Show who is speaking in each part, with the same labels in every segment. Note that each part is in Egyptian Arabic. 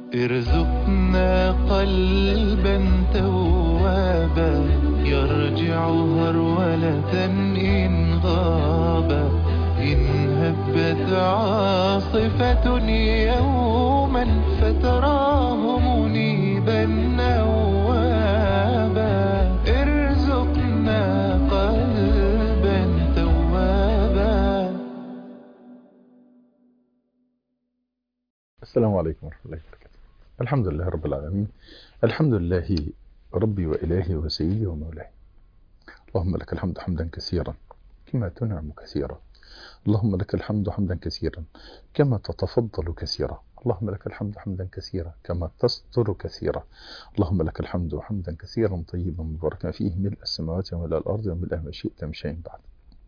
Speaker 1: ارزقنا قلبا توابا يرجع هرولة إن غابا إن هبت عاصفة يوما فتراه منيبا نوابا ارزقنا قلبا توابا
Speaker 2: السلام عليكم ورحمة الله وبركاته الحمد لله رب العالمين الحمد لله ربي وإلهي وسيدي ومولاي اللهم لك الحمد حمدا كثيرا كما تنعم كثيرا اللهم لك الحمد حمدا كثيرا كما تتفضل كثيرا اللهم لك الحمد حمدا كثيرا كما تستر كثيرا اللهم لك الحمد حمدا كثيرا طيبا مباركا فيه ملء السماوات وملء الأرض وملء ما شئت من شيء بعد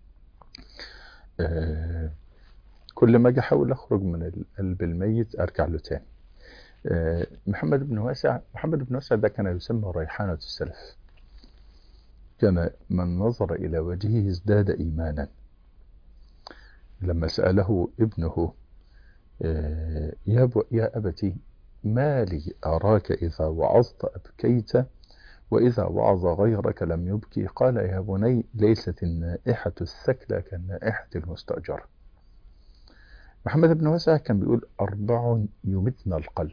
Speaker 2: آه كل ما اجي احاول اخرج من القلب الميت ارجع له تاني آه، محمد بن واسع محمد بن واسع ده كان يسمى ريحانة السلف كان من نظر إلى وجهه ازداد إيمانا لما سأله ابنه آه، يا, ب- يا أبتي ما لي أراك إذا وعظت أبكيت وإذا وعظ غيرك لم يبكي قال يا بني ليست النائحة الثكلى كالنائحة المستأجرة محمد بن واسع كان بيقول أربع يمتن القلب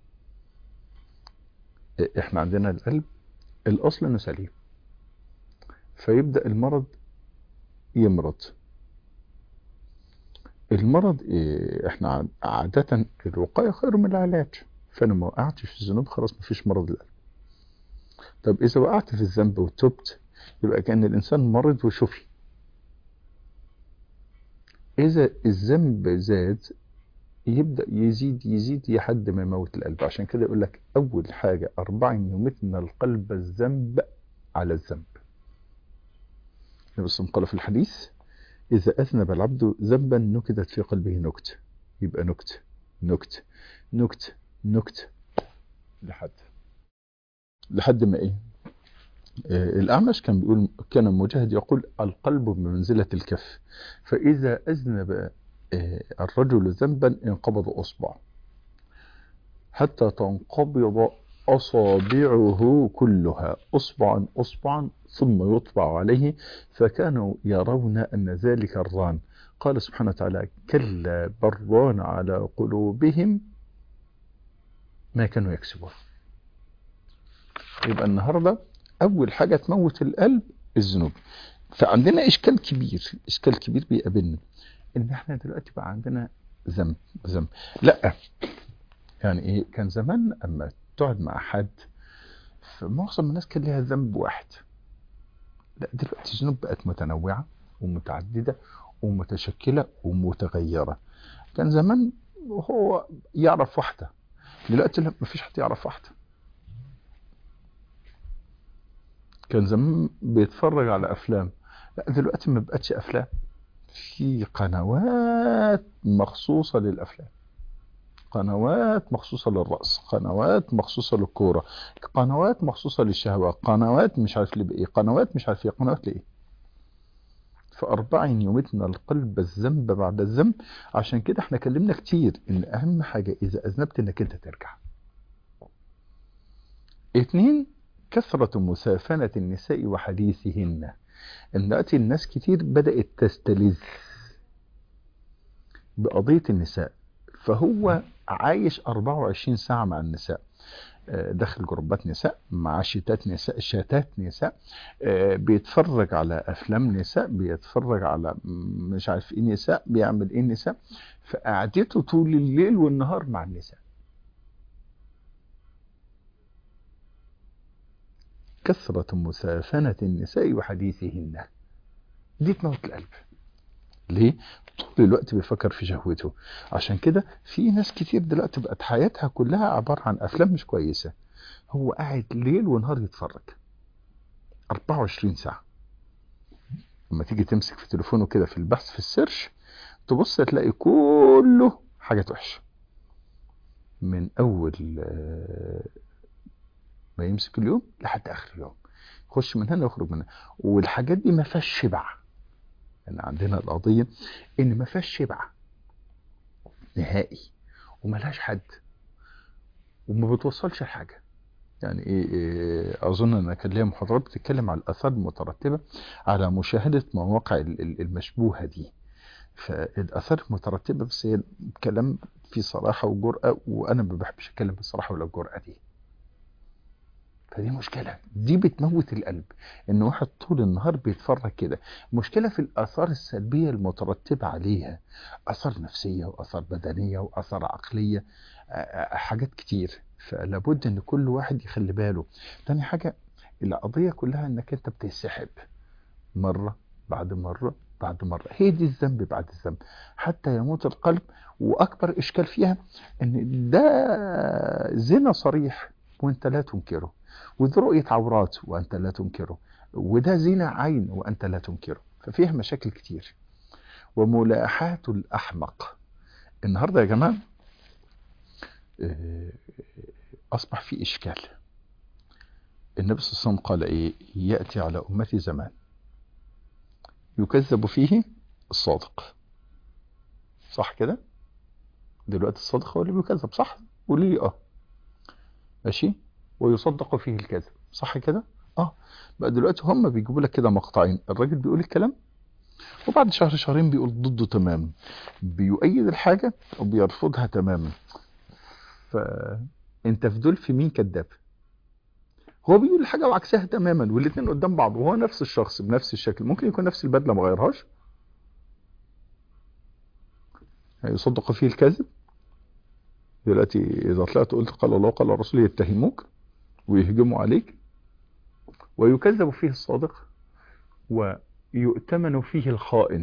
Speaker 2: احنا عندنا القلب الأصل إنه سليم فيبدأ المرض يمرض المرض إيه، احنا عاد- عادة الوقاية خير من العلاج فأنا ما وقعتش في الذنوب خلاص مفيش مرض القلب طب إذا وقعت في الذنب وتبت يبقى كأن الإنسان مرض وشفي إذا الذنب زاد يبدأ يزيد يزيد لحد ما يموت القلب عشان كده يقول لك أول حاجة أربع يمتن القلب الذنب على الذنب النبي صلى الله عليه وسلم قال في الحديث إذا أذنب العبد ذنبا نكدت في قلبه نكت يبقى نكت نكت نكت نكت لحد لحد ما إيه آه، الأعمش كان بيقول كان مجاهد يقول القلب بمنزلة الكف فإذا أذنب آه، الرجل ذنبا انقبض أصبعه حتى تنقبض أصابعه كلها أصبعا أصبعا ثم يطبع عليه فكانوا يرون أن ذلك الران قال سبحانه وتعالى كلا بران على قلوبهم ما كانوا يكسبون يبقى النهاردة أول حاجة تموت القلب الذنوب فعندنا إشكال كبير إشكال كبير بيقابلنا إن إحنا دلوقتي بقى عندنا ذنب ذنب لا يعني إيه كان زمان أما تقعد مع حد فمعظم الناس كان ليها ذنب واحد لا دلوقتي الذنوب بقت متنوعة ومتعددة ومتشكلة ومتغيرة كان زمان هو يعرف واحدة دلوقتي لا مفيش حد يعرف واحدة كان زمان بيتفرج على أفلام لا دلوقتي ما بقتش أفلام في قنوات مخصوصة للأفلام قنوات مخصوصة للرأس قنوات مخصوصة للكورة قنوات مخصوصة للشهوة قنوات مش عارف لإيه قنوات مش عارف ايه قنوات لإيه فأربع يمتنا القلب الذنب بعد الذنب عشان كده احنا كلمنا كتير ان اهم حاجة اذا اذنبت انك انت ترجع اتنين كثرة مسافنة النساء وحديثهن ان دلوقتي الناس كتير بدأت تستلذ بقضية النساء فهو عايش 24 ساعة مع النساء آه، داخل جروبات نساء مع شتات نساء شتات نساء آه، بيتفرج على افلام نساء بيتفرج على م- مش عارف ايه نساء بيعمل ايه نساء فقعدته طول الليل والنهار مع النساء كثرة مسافنة النساء وحديثهن دي تموت القلب ليه؟ طول الوقت بيفكر في شهوته عشان كده في ناس كتير دلوقتي بقت حياتها كلها عبارة عن أفلام مش كويسة هو قاعد ليل ونهار يتفرج 24 ساعة لما تيجي تمسك في تليفونه كده في البحث في السيرش تبص تلاقي كله حاجات وحشة من أول آه، ما يمسك اليوم لحد آخر اليوم يخش من هنا ويخرج من هنا والحاجات دي ما فيهاش شبع ان عندنا القضيه ان ما فيهاش شبع نهائي وملهاش حد وما بتوصلش لحاجه يعني ايه, إيه اظن ان كان ليا محاضرات بتتكلم على الاثار المترتبه على مشاهده مواقع ال- ال- المشبوهه دي فالاثار المترتبه بس هي كلام في صراحه وجرأه وانا ما بحبش اتكلم بالصراحه ولا الجرأه دي فدي مشكلة دي بتموت القلب ان واحد طول النهار بيتفرج كده مشكلة في الاثار السلبية المترتبة عليها اثار نفسية واثار بدنية واثار عقلية آه، آه، حاجات كتير فلابد ان كل واحد يخلي باله تاني حاجة القضية كلها انك انت بتسحب مرة بعد مرة بعد مرة هي دي الذنب بعد الذنب حتى يموت القلب واكبر اشكال فيها ان ده زنا صريح وانت لا تنكره وذي رؤية عورات وأنت لا تنكره وده زنا عين وأنت لا تنكره ففيها مشاكل كتير وملاحاة الأحمق النهاردة يا جماعة آه، أصبح في إشكال النبي صلى الله عليه وسلم قال إيه يأتي على أمتي زمان يكذب فيه الصادق صح كده دلوقتي الصادق هو اللي بيكذب صح قولي لي اه ماشي ويصدق فيه الكذب صح كده اه بقى دلوقتي هم بيجيبوا لك كده مقطعين الراجل بيقول الكلام وبعد شهر شهرين بيقول ضده تماما بيؤيد الحاجة وبيرفضها تماما فانت في دول في مين كذاب هو بيقول الحاجة وعكسها تماما والاثنين قدام بعض وهو نفس الشخص بنفس الشكل ممكن يكون نفس البدلة ما غيرهاش يصدق فيه الكذب دلوقتي إذا طلعت قلت قال الله قال الرسول يتهموك ويهجموا عليك ويكذب فيه الصادق ويؤتمن فيه الخائن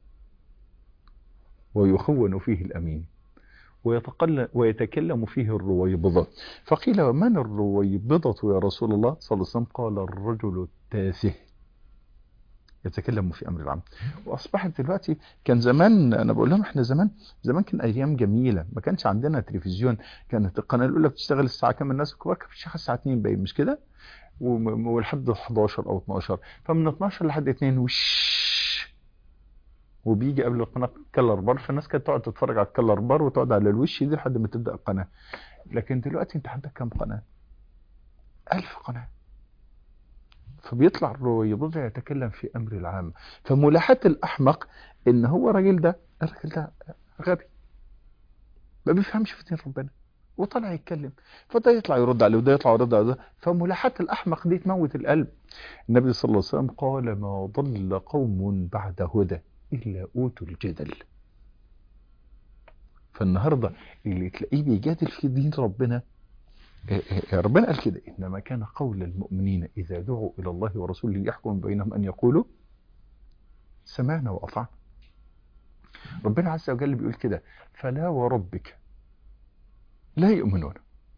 Speaker 2: ويخون فيه الأمين ويتقل ويتكلم فيه الرويبضة فقيل ومن الرويبضة يا رسول الله صلى الله عليه وسلم قال الرجل التافه يتكلم في امر العام واصبحت دلوقتي كان زمان انا بقول لهم احنا زمان زمان كان ايام جميله ما كانش عندنا تلفزيون كانت القناه الاولى بتشتغل الساعه كام الناس الكبار كانت بتشتغل الساعه 2 باين مش كده وم- ولحد 11 او 12 فمن 12 لحد 2 وش وبيجي قبل القناه كلر بار فالناس كانت تقعد تتفرج على الكلر بار وتقعد على الوش دي لحد ما تبدا القناه لكن دلوقتي انت عندك كام قناه 1000 قناه فبيطلع الرويبضة يتكلم في أمر العام فملاحاة الأحمق إن هو الراجل ده الراجل ده غبي ما بيفهمش في دين ربنا وطلع يتكلم فده يطلع يرد عليه وده يطلع يرد عليه وده فملاحاة الأحمق دي تموت القلب النبي صلى الله عليه وسلم قال ما ضل قوم بعد هدى إلا أوتوا الجدل فالنهاردة اللي تلاقيه بيجادل في دين ربنا ربنا قال كده إنما كان قول المؤمنين إذا دعوا إلى الله ورسوله ليحكم بينهم أن يقولوا سمعنا وأطعنا ربنا عز وجل بيقول كده فلا وربك لا يؤمنون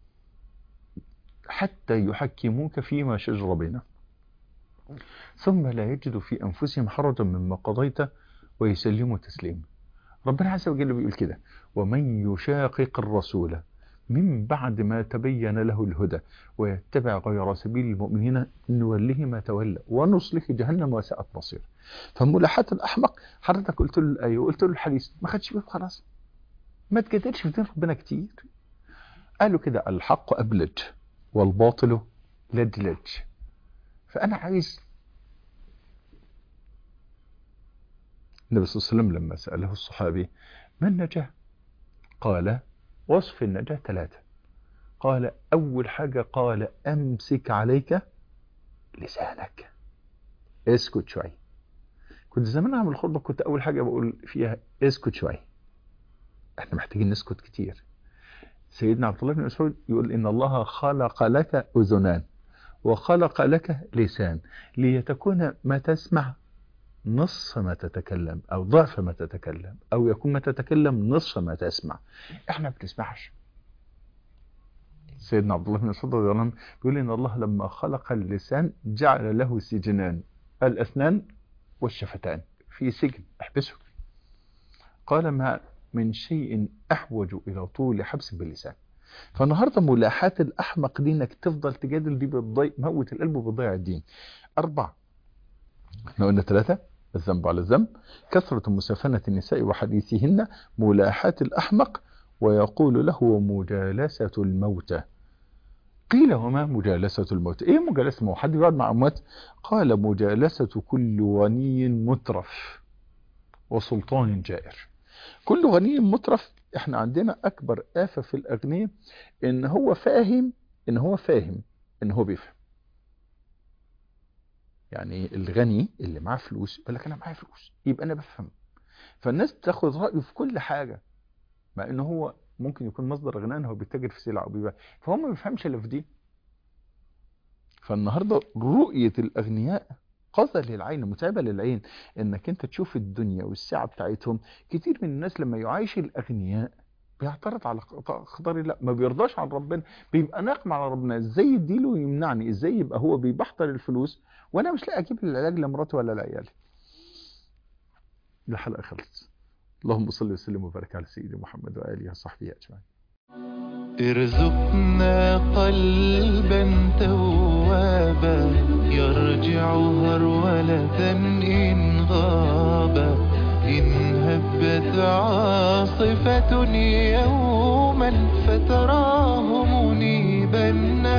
Speaker 2: حتى يحكموك فيما شجر بينهم ثم لا يجدوا في أنفسهم حرجا مما قضيت ويسلموا تسليما ربنا عز وجل بيقول كده ومن يشاقق الرسول من بعد ما تبين له الهدى ويتبع غير سبيل المؤمنين نوله ما تولى ونصله جهنم وساءت مصير فملاحاة الأحمق حضرتك قلت له الآية وقلت له الحديث ما خدش باله خلاص ما تجادلش في دين ربنا كتير قالوا كده الحق أبلج والباطل لجلج فأنا عايز النبي صلى الله عليه وسلم لما سأله الصحابي ما النجاة قال وصف النجاة ثلاثة قال أول حاجة قال أمسك عليك لسانك اسكت شوي كنت زمان أعمل الخطبة كنت أول حاجة بقول فيها اسكت شوي احنا محتاجين نسكت كتير سيدنا عبد الله بن مسعود يقول إن الله خلق لك أذنان وخلق لك لسان ليتكون ما تسمع نصف ما تتكلم أو ضعف ما تتكلم أو يكون ما تتكلم نصف ما تسمع احنا ما بنسمعش سيدنا عبد الله بن مسعود رضي الله عنه بيقول إن الله لما خلق اللسان جعل له سجنان الأسنان والشفتان في سجن احبسه قال ما من شيء أحوج إلى طول حبس باللسان فالنهارده ملاحاة الأحمق دي إنك تفضل تجادل دي بتضيع موت القلب وبتضيع الدين أربعة احنا قلنا ثلاثة الذنب على الذنب كثرة مسافنة النساء وحديثهن ملاحاة الأحمق ويقول له مجالسة الموتى قيل وما مجالسة الموت ايه مجالسة الموت حد يقعد مع اموات قال مجالسة كل غني مترف وسلطان جائر كل غني مترف احنا عندنا اكبر آفة في الاغنياء ان هو فاهم ان هو فاهم ان هو بيفهم يعني الغني اللي معاه فلوس يقول لك انا معايا فلوس يبقى انا بفهم فالناس تاخد رايه في كل حاجه مع ان هو ممكن يكون مصدر غناه هو بيتاجر في سلع وبيبيع فهو ما بيفهمش الا في دي فالنهارده رؤيه الاغنياء قذى للعين متعبه للعين انك انت تشوف الدنيا والسعه بتاعتهم كتير من الناس لما يعايش الاغنياء بيعترض على قدر الله ما بيرضاش عن ربنا بيبقى ناقم على ربنا ازاي يديله ويمنعني ازاي يبقى هو بيبحتر الفلوس وانا مش لاقي اجيب العلاج لمراتي ولا لعيالي الحلقه خلصت اللهم صل وسلم وبارك على سيدنا محمد واله وصحبه اجمعين
Speaker 1: ارزقنا قلبا توابا يرجع هرولة إن غابا إن هبت عاصفة يوما فتراه منيبا